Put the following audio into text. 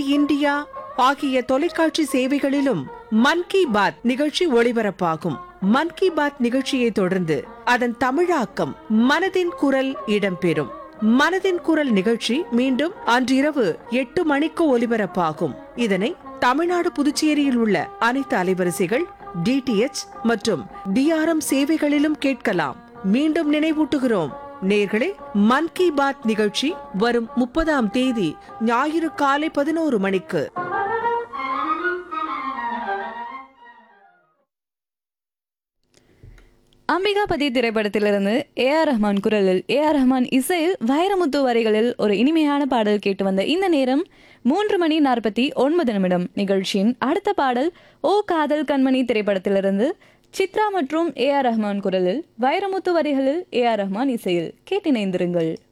India ஆகிய தொலைக்காட்சி சேவைகளிலும் மன் கி பாத் நிகழ்ச்சி ஒளிபரப்பாகும் மன் கி பாத் நிகழ்ச்சியை தொடர்ந்து அதன் தமிழாக்கம் மனதின் குரல் இடம்பெறும் மனதின் குரல் நிகழ்ச்சி மீண்டும் அன்றிரவு எட்டு மணிக்கு ஒலிபரப்பாகும் இதனை தமிழ்நாடு புதுச்சேரியில் உள்ள அனைத்து அலைவரிசைகள் டிடிஎச் மற்றும் டிஆர்எம் சேவைகளிலும் கேட்கலாம் மீண்டும் நினைவூட்டுகிறோம் நேர்களே மன் கி பாத் நிகழ்ச்சி வரும் முப்பதாம் தேதி ஞாயிறு காலை பதினோரு மணிக்கு அம்பிகாபதி திரைப்படத்திலிருந்து ஏ ஆர் ரஹ்மான் குரலில் ஏ ஆர் ரஹ்மான் இசையில் வைரமுத்து வரிகளில் ஒரு இனிமையான பாடல் கேட்டு வந்த இந்த நேரம் மூன்று மணி நாற்பத்தி ஒன்பது நிமிடம் நிகழ்ச்சியின் அடுத்த பாடல் ஓ காதல் கண்மணி திரைப்படத்திலிருந்து சித்ரா மற்றும் ஏ ஆர் ரஹ்மான் குரலில் வைரமுத்து வரிகளில் ஏ ஆர் ரஹ்மான் இசையில் கேட்டிணைந்திருங்கள்